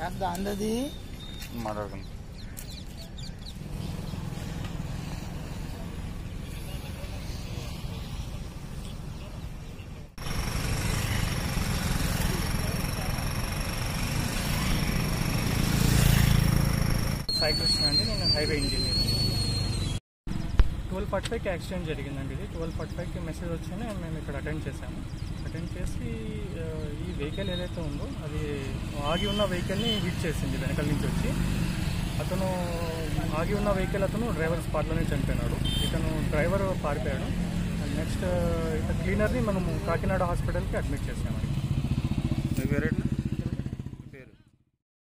ఎంత అందది మాట్లాడుకుందాం సాయి కృష్ణ అండి నేను హైవే ఇంజనీర్ ట్వెల్వ్ ఫార్టీ ఫైవ్కి యాక్సిడెంట్ జరిగిందండి ఇది ట్వెల్వ్ ఫార్టీ ఫైవ్కి మెసేజ్ వచ్చింది మేము ఇక్కడ అటెండ్ చేశాము అటెండ్ చేసి ఆ, ఈ వెహికల్ ఏదైతే ఉందో అది ఆగి ఉన్న వెహికల్ని హిట్ చేసింది వెనకాల నుంచి వచ్చి అతను ఆగి ఉన్న వెహికల్ అతను డ్రైవర్ స్పాట్లోనే చనిపోయినాడు ఇతను డ్రైవర్ పారిపోయాడు నెక్స్ట్ ఇతను క్లీనర్ని మనము కాకినాడ హాస్పిటల్కి అడ్మిట్ చేసామండి మీ పేరేంటి